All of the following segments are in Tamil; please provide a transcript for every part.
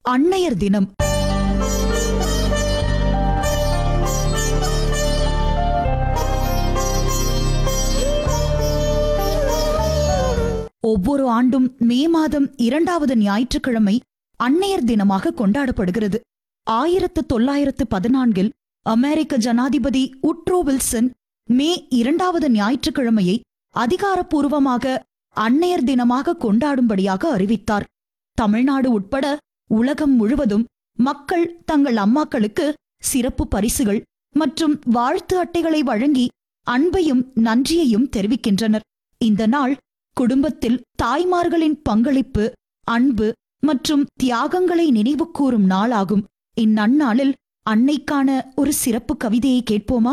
அன்னையர் தினம் ஒவ்வொரு ஆண்டும் மே மாதம் இரண்டாவது ஞாயிற்றுக்கிழமை அன்னையர் தினமாக கொண்டாடப்படுகிறது ஆயிரத்து தொள்ளாயிரத்து பதினான்கில் அமெரிக்க ஜனாதிபதி உட்ரோ வில்சன் மே இரண்டாவது ஞாயிற்றுக்கிழமையை அதிகாரப்பூர்வமாக அன்னையர் தினமாக கொண்டாடும்படியாக அறிவித்தார் தமிழ்நாடு உட்பட உலகம் முழுவதும் மக்கள் தங்கள் அம்மாக்களுக்கு சிறப்பு பரிசுகள் மற்றும் வாழ்த்து அட்டைகளை வழங்கி அன்பையும் நன்றியையும் தெரிவிக்கின்றனர் இந்த நாள் குடும்பத்தில் தாய்மார்களின் பங்களிப்பு அன்பு மற்றும் தியாகங்களை நினைவுகூரும் நாளாகும் இந்நன்னாளில் அன்னைக்கான ஒரு சிறப்பு கவிதையை கேட்போமா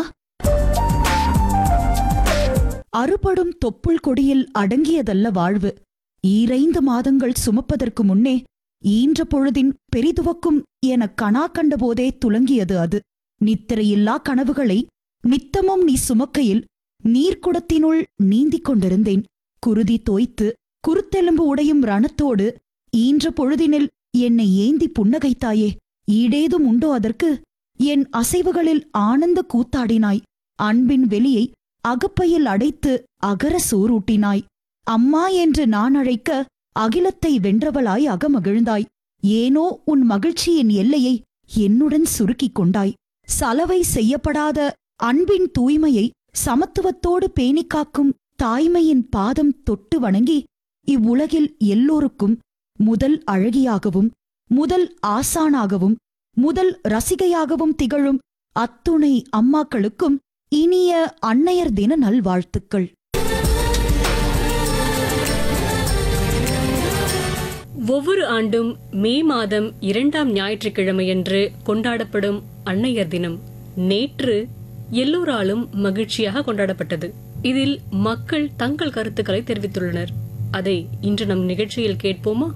அறுபடும் தொப்புள் கொடியில் அடங்கியதல்ல வாழ்வு ஈரைந்து மாதங்கள் சுமப்பதற்கு முன்னே ஈன்ற பொழுதின் பெரிதுவக்கும் என கணா கண்டபோதே துலங்கியது அது நித்திரையில்லா கனவுகளை நித்தமும் நீ சுமக்கையில் நீர்க்குடத்தினுள் நீந்திக் கொண்டிருந்தேன் குருதி தோய்த்து குருத்தெலும்பு உடையும் ரணத்தோடு ஈன்ற பொழுதினில் என்னை ஏந்தி புன்னகைத்தாயே ஈடேதும் உண்டோ அதற்கு என் அசைவுகளில் ஆனந்த கூத்தாடினாய் அன்பின் வெளியை அகப்பையில் அடைத்து அகர சோறூட்டினாய் அம்மா என்று நான் அழைக்க அகிலத்தை வென்றவளாய் அகமகிழ்ந்தாய் ஏனோ உன் மகிழ்ச்சியின் எல்லையை என்னுடன் சுருக்கிக் கொண்டாய் சலவை செய்யப்படாத அன்பின் தூய்மையை சமத்துவத்தோடு பேணிக் காக்கும் தாய்மையின் பாதம் தொட்டு வணங்கி இவ்வுலகில் எல்லோருக்கும் முதல் அழகியாகவும் முதல் ஆசானாகவும் முதல் ரசிகையாகவும் திகழும் அத்துணை அம்மாக்களுக்கும் இனிய அன்னையர் தின நல்வாழ்த்துக்கள் ஒவ்வொரு ஆண்டும் மே மாதம் இரண்டாம் ஞாயிற்றுக்கிழமையன்று கொண்டாடப்படும் அன்னையர் தினம் நேற்று எல்லோராலும் மகிழ்ச்சியாக கொண்டாடப்பட்டது இதில் மக்கள் தங்கள் கருத்துக்களை தெரிவித்துள்ளனர் அதை இன்று நம் நிகழ்ச்சியில் கேட்போமா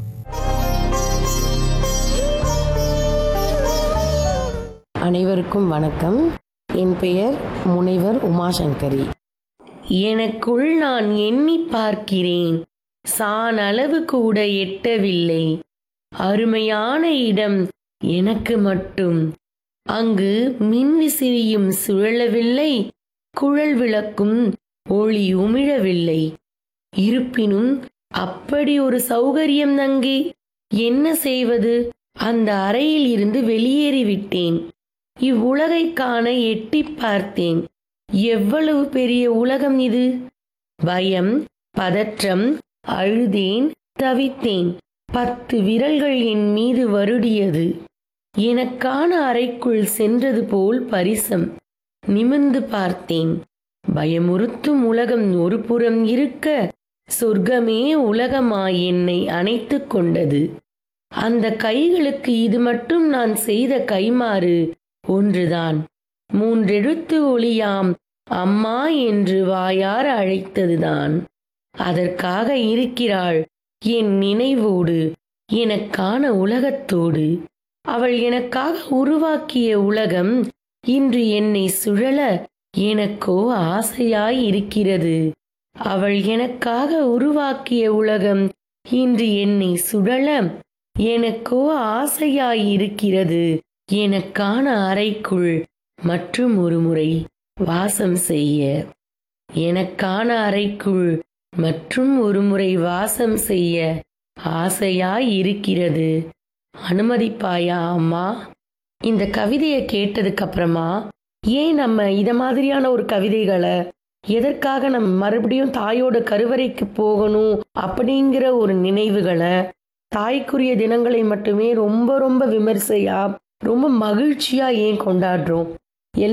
அனைவருக்கும் வணக்கம் என் பெயர் முனைவர் உமாசங்கரி எனக்குள் நான் எண்ணி பார்க்கிறேன் சான் அளவு கூட எட்டவில்லை அருமையான இடம் எனக்கு மட்டும் அங்கு மின்விசிறியும் சுழலவில்லை குழல் விளக்கும் ஒளி உமிழவில்லை இருப்பினும் அப்படி ஒரு சௌகரியம் அங்கே என்ன செய்வது அந்த அறையில் இருந்து வெளியேறிவிட்டேன் இவ்வுலகை காண எட்டிப் பார்த்தேன் எவ்வளவு பெரிய உலகம் இது பயம் பதற்றம் அழுதேன் தவித்தேன் பத்து விரல்கள் என் மீது வருடியது எனக்கான அறைக்குள் சென்றது போல் பரிசம் நிமிர்ந்து பார்த்தேன் பயமுறுத்தும் உலகம் ஒரு புறம் இருக்க சொர்க்கமே உலகமாய் என்னை அணைத்துக் கொண்டது அந்த கைகளுக்கு இது மட்டும் நான் செய்த கைமாறு ஒன்றுதான் மூன்றெழுத்து ஒளியாம் அம்மா என்று வாயார அழைத்ததுதான் அதற்காக இருக்கிறாள் என் நினைவோடு எனக்கான உலகத்தோடு அவள் எனக்காக உருவாக்கிய உலகம் இன்று என்னை சுழல எனக்கோ ஆசையாய் இருக்கிறது அவள் எனக்காக உருவாக்கிய உலகம் இன்று என்னை சுழல எனக்கோ ஆசையாய் இருக்கிறது எனக்கான அறைக்குள் மற்றும் ஒரு முறை வாசம் செய்ய எனக்கான அறைக்குள் மற்றும் ஒரு முறை வாசம் செய்ய ஆசையாய் இருக்கிறது அனுமதிப்பாயா அம்மா இந்த கவிதையை கேட்டதுக்கு அப்புறமா ஏன் நம்ம இத மாதிரியான ஒரு கவிதைகளை எதற்காக நம்ம மறுபடியும் தாயோட கருவறைக்கு போகணும் அப்படிங்கிற ஒரு நினைவுகளை தாய்க்குரிய தினங்களை மட்டுமே ரொம்ப ரொம்ப விமர்சையா ரொம்ப மகிழ்ச்சியா ஏன் கொண்டாடுறோம்